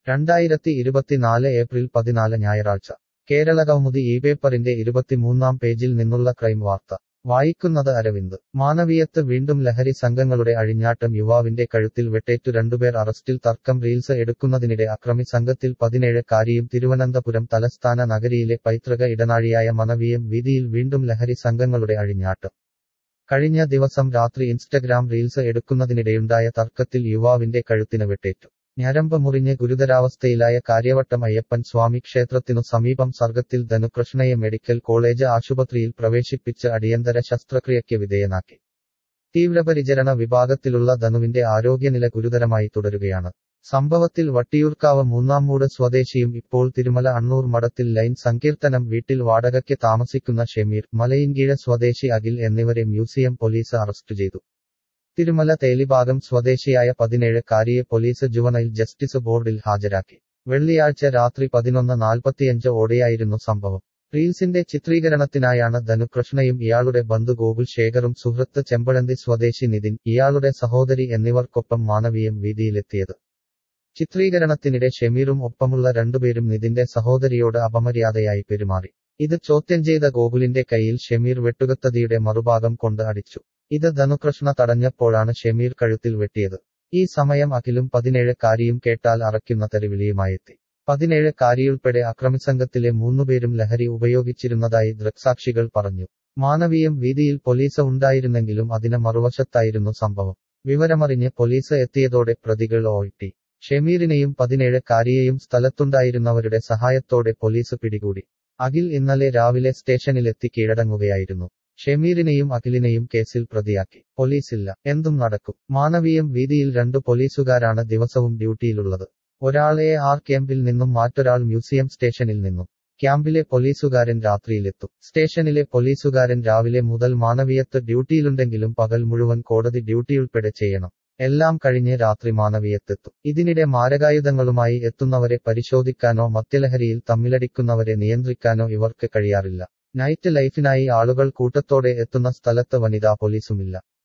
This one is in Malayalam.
രണ്ടായിരത്തി ഇരുപത്തിനാല് ഏപ്രിൽ പതിനാല് ഞായറാഴ്ച കേരള കൗമുദി ഈ പേപ്പറിന്റെ ഇരുപത്തിമൂന്നാം പേജിൽ നിന്നുള്ള ക്രൈം വാർത്ത വായിക്കുന്നത് അരവിന്ദ് മാനവീയത്ത് വീണ്ടും ലഹരി സംഘങ്ങളുടെ അഴിഞ്ഞാട്ടം യുവാവിന്റെ കഴുത്തിൽ വെട്ടേറ്റു രണ്ടുപേർ അറസ്റ്റിൽ തർക്കം റീൽസ് എടുക്കുന്നതിനിടെ അക്രമി സംഘത്തിൽ പതിനേഴക്കാരിയും തിരുവനന്തപുരം തലസ്ഥാന നഗരിയിലെ പൈതൃക ഇടനാഴിയായ മനവീയം വീതിയിൽ വീണ്ടും ലഹരി സംഘങ്ങളുടെ അഴിഞ്ഞാട്ടം കഴിഞ്ഞ ദിവസം രാത്രി ഇൻസ്റ്റഗ്രാം റീൽസ് എടുക്കുന്നതിനിടെയുണ്ടായ തർക്കത്തിൽ യുവാവിന്റെ കഴുത്തിന് വെട്ടേറ്റു ഞരമ്പ് മുറിഞ്ഞ് ഗുരുതരാവസ്ഥയിലായ കാര്യവട്ടം അയ്യപ്പൻ സ്വാമി ക്ഷേത്രത്തിനു സമീപം സർഗത്തിൽ ധനുകൃഷ്ണയെ മെഡിക്കൽ കോളേജ് ആശുപത്രിയിൽ പ്രവേശിപ്പിച്ച് അടിയന്തര ശസ്ത്രക്രിയയ്ക്ക് വിധേയനാക്കി തീവ്രപരിചരണ വിഭാഗത്തിലുള്ള ധനുവിന്റെ ആരോഗ്യനില ഗുരുതരമായി തുടരുകയാണ് സംഭവത്തിൽ വട്ടിയൂർക്കാവ് മൂന്നാംമൂട് സ്വദേശിയും ഇപ്പോൾ തിരുമല അണ്ണൂർ മഠത്തിൽ ലൈൻ സങ്കീർത്തനം വീട്ടിൽ വാടകയ്ക്ക് താമസിക്കുന്ന ഷെമീർ മലയിൻകീഴ സ്വദേശി അഖിൽ എന്നിവരെ മ്യൂസിയം പോലീസ് അറസ്റ്റ് ചെയ്തു തിരുമല തേലിഭാഗം സ്വദേശിയായ പതിനേഴ് കാരിയെ പോലീസ് ജുവനൈൽ ജസ്റ്റിസ് ബോർഡിൽ ഹാജരാക്കി വെള്ളിയാഴ്ച രാത്രി പതിനൊന്ന് നാൽപ്പത്തിയഞ്ച് ഓടെയായിരുന്നു സംഭവം റീൽസിന്റെ ചിത്രീകരണത്തിനായാണ് ധനുകൃഷ്ണയും ഇയാളുടെ ബന്ധു ഗോകുൽ ശേഖറും സുഹൃത്ത് ചെമ്പഴന്തി സ്വദേശി നിതിൻ ഇയാളുടെ സഹോദരി എന്നിവർക്കൊപ്പം മാനവീയം വീതിയിലെത്തിയത് ചിത്രീകരണത്തിനിടെ ഷെമീറും ഒപ്പമുള്ള രണ്ടുപേരും നിതിന്റെ സഹോദരിയോട് അപമര്യാദയായി പെരുമാറി ഇത് ചോദ്യം ചെയ്ത ഗോകുലിന്റെ കയ്യിൽ ഷെമീർ വെട്ടുകത്തതിയുടെ മറുഭാഗം കൊണ്ട് അടിച്ചു ഇത് ധനുകൃഷ്ണ തടഞ്ഞപ്പോഴാണ് ഷെമീർ കഴുത്തിൽ വെട്ടിയത് ഈ സമയം അഖിലും പതിനേഴ് കാരിയും കേട്ടാൽ അറയ്ക്കുന്ന തെരുവിളിയുമായെത്തി പതിനേഴ് കാരിയുൾപ്പെടെ അക്രമിസംഘത്തിലെ മൂന്നുപേരും ലഹരി ഉപയോഗിച്ചിരുന്നതായി ദൃക്സാക്ഷികൾ പറഞ്ഞു മാനവീയം വീതിയിൽ പോലീസ് ഉണ്ടായിരുന്നെങ്കിലും അതിന് മറുവശത്തായിരുന്നു സംഭവം വിവരമറിഞ്ഞ് പോലീസ് എത്തിയതോടെ പ്രതികൾ ഓയിട്ടി ഷെമീറിനെയും പതിനേഴ് കാരിയെയും സ്ഥലത്തുണ്ടായിരുന്നവരുടെ സഹായത്തോടെ പോലീസ് പിടികൂടി അഖിൽ ഇന്നലെ രാവിലെ സ്റ്റേഷനിലെത്തി കീഴടങ്ങുകയായിരുന്നു ഷെമീറിനെയും അഖിലിനെയും കേസിൽ പ്രതിയാക്കി പോലീസില്ല എന്തും നടക്കും മാനവീയം വീതിയിൽ രണ്ടു പോലീസുകാരാണ് ദിവസവും ഡ്യൂട്ടിയിലുള്ളത് ഒരാളെ ആർ ക്യാമ്പിൽ നിന്നും മറ്റൊരാൾ മ്യൂസിയം സ്റ്റേഷനിൽ നിന്നും ക്യാമ്പിലെ പോലീസുകാരൻ രാത്രിയിലെത്തും സ്റ്റേഷനിലെ പോലീസുകാരൻ രാവിലെ മുതൽ മാനവീയത്ത് ഡ്യൂട്ടിയിലുണ്ടെങ്കിലും പകൽ മുഴുവൻ കോടതി ഡ്യൂട്ടിയുൾപ്പെടെ ചെയ്യണം എല്ലാം കഴിഞ്ഞ് രാത്രി മാനവീയത്തെത്തും ഇതിനിടെ മാരകായുധങ്ങളുമായി എത്തുന്നവരെ പരിശോധിക്കാനോ മദ്യലഹരിയിൽ തമ്മിലടിക്കുന്നവരെ നിയന്ത്രിക്കാനോ ഇവർക്ക് കഴിയാറില്ല നൈറ്റ് ലൈഫിനായി ആളുകൾ കൂട്ടത്തോടെ എത്തുന്ന സ്ഥലത്ത് വനിതാ പോലീസുമില്ല